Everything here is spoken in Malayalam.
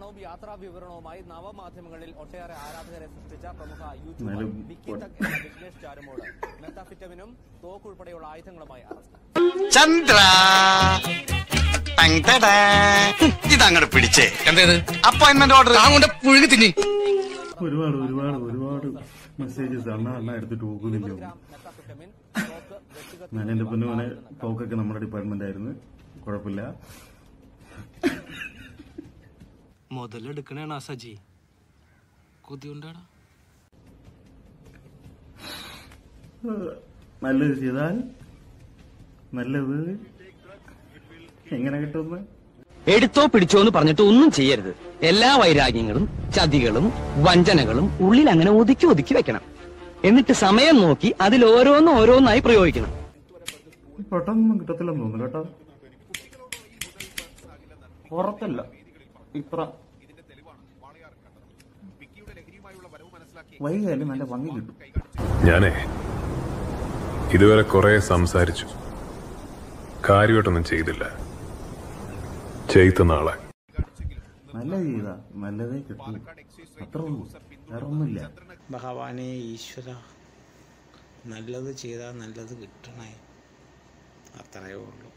ചിത്രീകരണവും യാത്രാ വിവരണവുമായി നവമാധ്യമങ്ങളിൽ ഒട്ടേറെ ആരാധകരെ സൃഷ്ടിച്ച പ്രമുഖ യൂട്യൂബർ എന്നാലും വിക്കി തക് എന്ന ബിസിനസ് ചാരുമോട് മെത്താഫിറ്റമിനും തോക്ക് ഉൾപ്പെടെയുള്ള ആയുധങ്ങളുമായി അറസ്റ്റ് ചന്ദ്ര ഇതങ്ങോട്ട് പിടിച്ചേ എന്തേത് അപ്പോയിന്റ്മെന്റ് ഓർഡർ താങ്കൊണ്ട് പുഴുങ്ങി തിന്നി ഒരുപാട് ഒരുപാട് ഒരുപാട് മെസ്സേജസ് അണ്ണ അണ്ണ എടുത്തിട്ട് പോകുന്നില്ല ഗ്രാം മെത്താഫിറ്റമിൻ തോക്ക് വ്യക്തിഗത ഞാൻ എന്റെ പൊന്നുമോനെ തോക്കൊക്കെ നമ്മുടെ ഡിപ്പാർട്ട്മെന്റ് ആയിരുന്നു കുഴപ്പമില്ല മുതലെടുക്കണേണ സജി കൊതിയുണ്ടാടാ നല്ലത് ചെയ്താൽ നല്ലത് എങ്ങനെ കിട്ടുമെന്ന് എടുത്തോ പിടിച്ചോ എന്ന് പറഞ്ഞിട്ട് ഒന്നും ചെയ്യരുത് എല്ലാ വൈരാഗ്യങ്ങളും ചതികളും വഞ്ചനകളും ഉള്ളിൽ അങ്ങനെ ഒതുക്കി ഒതുക്കി വെക്കണം എന്നിട്ട് സമയം നോക്കി അതിൽ ഓരോന്ന് ഓരോന്നായി പ്രയോഗിക്കണം പെട്ടെന്നൊന്നും കിട്ടത്തില്ലെന്ന് തോന്നുന്നു കേട്ടോ പുറത്തല്ല ഇത്ര വൈകാലും നല്ല ഭംഗി കിട്ടും ഞാനേ ഇതുവരെ കുറെ സംസാരിച്ചു കാര്യമായിട്ടൊന്നും ചെയ്തില്ല ചെയ്ത നാളെ നല്ല ചെയ്താ നല്ലതേ കിട്ടും അത്ര ഉള്ളൂ വേറെ ഒന്നുമില്ല ഭഗവാനെ ഈശ്വര നല്ലത് ചെയ്താൽ നല്ലത് കിട്ടണേ അത്രയേ ഉള്ളൂ